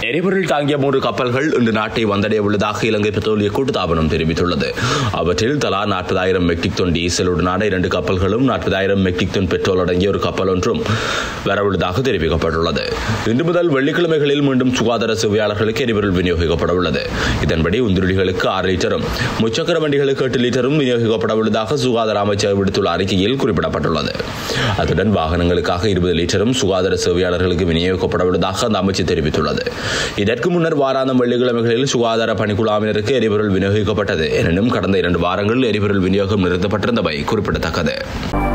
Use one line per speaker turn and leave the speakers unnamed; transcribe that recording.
எரிபொருள் தாங்கிய மூன்று கப்பல்கள் இன்று நாட்டை வந்தடைய உள்ளதாக இலங்கை பெட்ரோலிய கூட்டுத்தாபனம் தெரிவித்துள்ளது அவற்றில் தலா நாற்பதாயிரம் மெட்ரிக் டன் டீசலுடனான இரண்டு கப்பல்களும் நாற்பதாயிரம் மெட்ரிக் டன் பெட்ரோல் அடங்கிய ஒரு கப்பல் ஒன்றும் வரவுள்ளதாக தெரிவிக்கப்பட்டுள்ளது இன்று முதல் வெள்ளிக்கிழமைகளில் மீண்டும் சுகாதார சேவையாளர்களுக்கு எரிபொருள் விநியோகிக்கப்பட உள்ளது இதன்படி உந்துருளிகளுக்கு ஆறு லிட்டரும் முச்சக்கர வண்டிகளுக்கு எட்டு லிட்டரும் விநியோகிக்கப்பட உள்ளதாக சுகாதார அமைச்சர் விடுத்துள்ள அறிக்கையில் குறிப்பிடப்பட்டுள்ளது அத்துடன் வாகனங்களுக்காக இருபது லிட்டரும் சுகாதார சேவையாளர்களுக்கு விநியோகிக்கப்பட உள்ளதாக அந்த அமைச்சர் தெரிவித்துள்ளது இதற்கு முன்னர் வாராந்தம் வெள்ளிக்கிழமைகளில் சுகாதார பணிக்குழாவினருக்கு எரிபொருள் விநியோகிக்கப்பட்டது எனினும் கடந்த இரண்டு வாரங்களில் எரிபொருள் விநியோகம் நிறுத்தப்பட்டிருந்தவை குறிப்பிடத்தக்கது